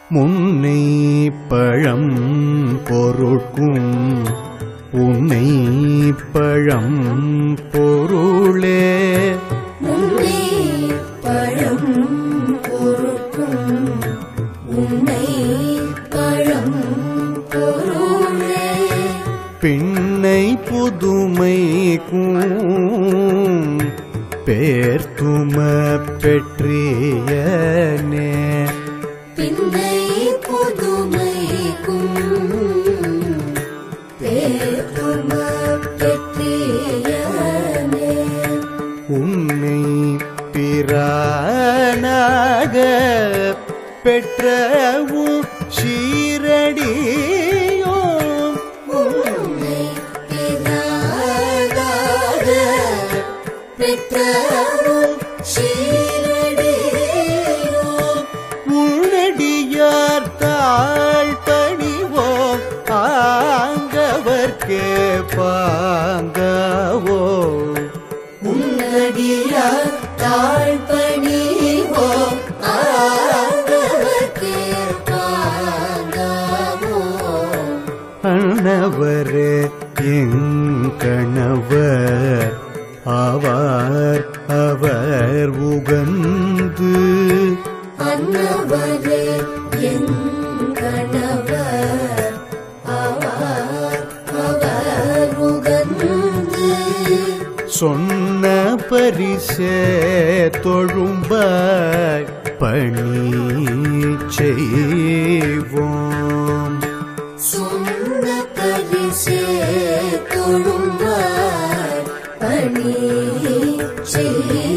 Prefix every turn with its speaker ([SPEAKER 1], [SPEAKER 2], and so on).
[SPEAKER 1] முன்னை பழம் பொருட்கும் உன்னை பழம் பொருளே
[SPEAKER 2] முன்னே பழம் பொறுக்கும் உன்னை பழம் பொருளே
[SPEAKER 1] பின்னை புதுமைக்கும் பேர்த்தும பெற்றியனே
[SPEAKER 2] பின்னை புதுமைக்கும் பேர்த்தும பெற்றியனே
[SPEAKER 1] உன்னை பிரானாக பெற்ற உன் சீரடியோ
[SPEAKER 2] உன்னை பிதாதாக பெற்றவும் சீரடியோ
[SPEAKER 1] உன்னடியார் தாழ் பணிவோம் ஆங்கவர்க்கே பாங்கவோ
[SPEAKER 2] உன்னடியார் தாழ்பணிவோம் ஆகவர்க்கே பாங்காவோ
[SPEAKER 1] அண்ணவரே எங்கணவர் ஆவார் அவர் உகந்து
[SPEAKER 2] அன்னவரே என் கணவர் அவர் அவர் உகந்து
[SPEAKER 1] சொன்ன பரிசே தொழும்பாய் பணி செய்வோம்
[SPEAKER 2] சொன்ன பரிசே தொழும்பார் பணி செய்